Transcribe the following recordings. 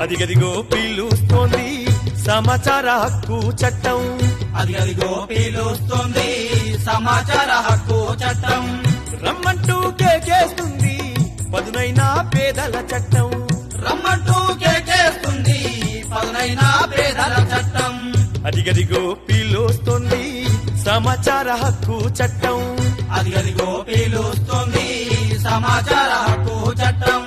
అదిగదిగో పీలుస్తోంది సమాచార హక్కు చట్టం అది అదిగో పీలుస్తుంది సమాచార హక్కు చట్టం రమ్మంటూ కేకేస్తుంది పదునైన పేదల చట్టం రమ్మంటూ కేకేస్తుంది పదునైన పేదల చట్టం అదిగదిగో పీలుస్తోంది సమాచార హక్కు చట్టం అది అదిగో పీలుస్తుంది సమాచార హక్కు చట్టం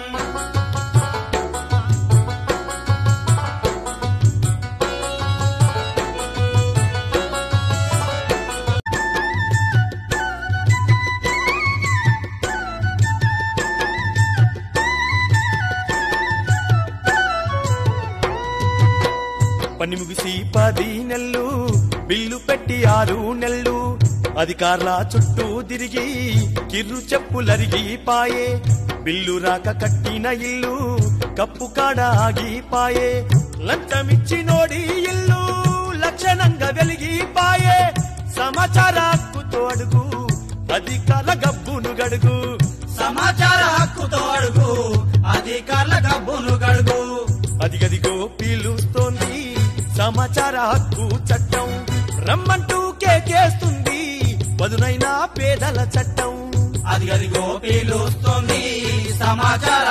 పని ముగిసి పది నెల్లు బిల్లు పెట్టి ఆరు నెల్లు అధికారుల చుట్టూ తిరిగి కిర్రు చెప్పులరిగి పాయే బిల్లు రాక కట్టిన ఇల్లు కప్పు కాడ ఆగిపాయే లంచమిచ్చి నోడి ఇల్లు లక్షణంగా వెలిగిపాయే సమాచార హక్కుతో అడుగు అధికారుల గబ్బును గడుగు సమాచార హక్కుతో అడుగు అధికారుల గబ్బును గడుగు అదిగదిగో పీలుస్తోంది సమాచార హక్కు చట్టం రమ్మంటూ కేకేస్తుంది పదునైన పేదల చట్టం అది అదిగో పీలుస్తుంది సమాచార